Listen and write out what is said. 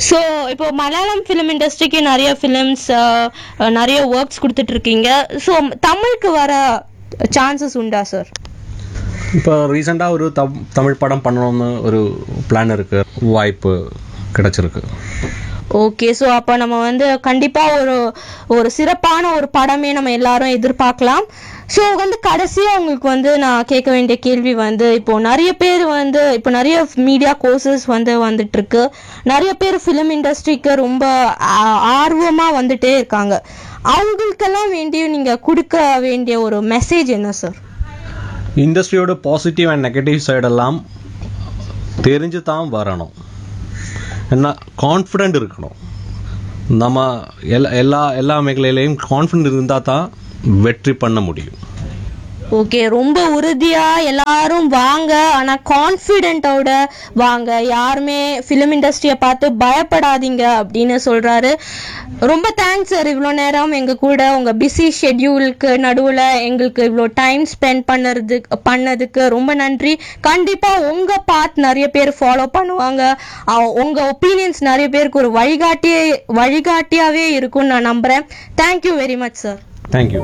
so இப்போ Malayalam film இண்டஸ்ட்ரிக்கு நிறைய ஃபிலிம்ஸ் நிறைய ஒர்க்ஸ் கொடுத்துட்டு இருக்கீங்க ஸோ தமிழுக்கு வர சான்சஸ் உண்டா சார் இப்போ ரீசெண்டாக ஒரு தம் தமிழ் படம் பண்ணணும்னு ஒரு பிளான் இருக்கு வாய்ப்பு கிடைச்சிருக்கு ஓகே ஸோ அப்போ நம்ம வந்து கண்டிப்பாக ஒரு ஒரு சிறப்பான ஒரு படமே நம்ம எல்லாரும் எதிர்பார்க்கலாம் ஸோ வந்து கடைசியாக உங்களுக்கு வந்து நான் கேட்க வேண்டிய கேள்வி வந்து இப்போ நிறைய பேர் வந்து இப்போ நிறைய மீடியா கோர்சஸ் வந்து வந்துட்டு இருக்கு நிறைய பேர் ஃபிலிம் இண்டஸ்ட்ரிக்கு ரொம்ப ஆர்வமாக வந்துட்டே இருக்காங்க அவங்களுக்கெல்லாம் வேண்டிய நீங்கள் கொடுக்க வேண்டிய ஒரு மெசேஜ் என்ன சார் இண்டஸ்ட்ரியோட பாசிட்டிவ் அண்ட் நெகட்டிவ் சைடெல்லாம் தெரிஞ்சு தான் வரணும் என்ன கான்ஃபிடென்ட் இருக்கணும் நம்ம எல்லா எல்லா எல்லா மேഖലയിലെയും கான்ஃபிடென்ட் இருந்தால் தான் வெற்றி பண்ண முடியும் ஓகே ரொம்ப உறுதியா எல்லாரும் வாங்க ஆனா கான்ஃபிடென்ட்டோட வாங்க யாருமே ஃபிலிம் இண்டஸ்ட்ரியை பார்த்து பயப்படாதீங்க அப்படின்னு சொல்றாரு ரொம்ப தேங்க்ஸ் சார் இவ்வளோ நேரம் எங்க கூட உங்க பிஸி ஷெட்யூலுக்கு நடுவுல எங்களுக்கு இவ்வளோ டைம் ஸ்பெண்ட் பண்ணது பண்ணதுக்கு ரொம்ப நன்றி கண்டிப்பா உங்க பாத் நிறைய பேர் ஃபாலோ பண்ணுவாங்க அ- உங்க ஒப்பீனியன்ஸ் நிறைய பேருக்கு ஒரு வழிகாட்டியே வழிகாட்டியாவே இருக்கும்னு நான் நம்புறேன் thank you very much sir thank you